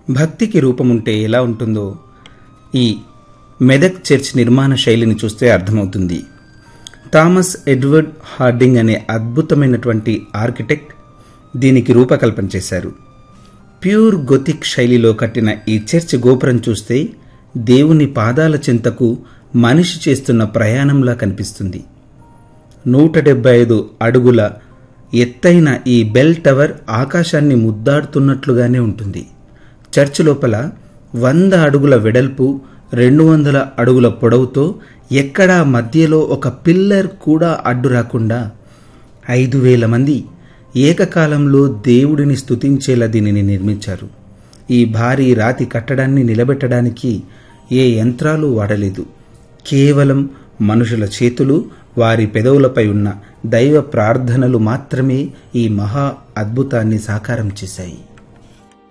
భక్తికి రూపముంటే ఎలా ఉంటుందో ఈ మెదక్ చర్చ్ నిర్మాణ శైలిని చూస్తే అర్థమవుతుంది థామస్ ఎడ్వర్డ్ హార్డింగ్ అనే అద్భుతమైనటువంటి ఆర్కిటెక్ట్ దీనికి రూపకల్పన చేశారు ప్యూర్ గొతిక్ శైలిలో కట్టిన ఈ చర్చ్ గోపురం చూస్తే దేవుని పాదాల చెంతకు మనిషి చేస్తున్న ప్రయాణంలా కనిపిస్తుంది నూట డెబ్బై ఐదు అడుగుల ఎత్తైన ఈ బెల్ టవర్ ఆకాశాన్ని ముద్దాడుతున్నట్లుగానే ఉంటుంది చర్చ్ లోపల వంద అడుగుల వెడల్పు రెండు వందల అడుగుల పొడవుతో ఎక్కడా మధ్యలో ఒక పిల్లర్ కూడా అడ్డు రాకుండా ఐదు వేల మంది ఏకకాలంలో దేవుడిని స్తుతించేలా దీనిని నిర్మించారు ఈ భారీ రాతి కట్టడాన్ని నిలబెట్టడానికి ఏ యంత్రాలు వాడలేదు కేవలం మనుషుల చేతులు వారి పెదవులపై ఉన్న దైవ ప్రార్థనలు మాత్రమే ఈ మహా అద్భుతాన్ని సాకారం చేశాయి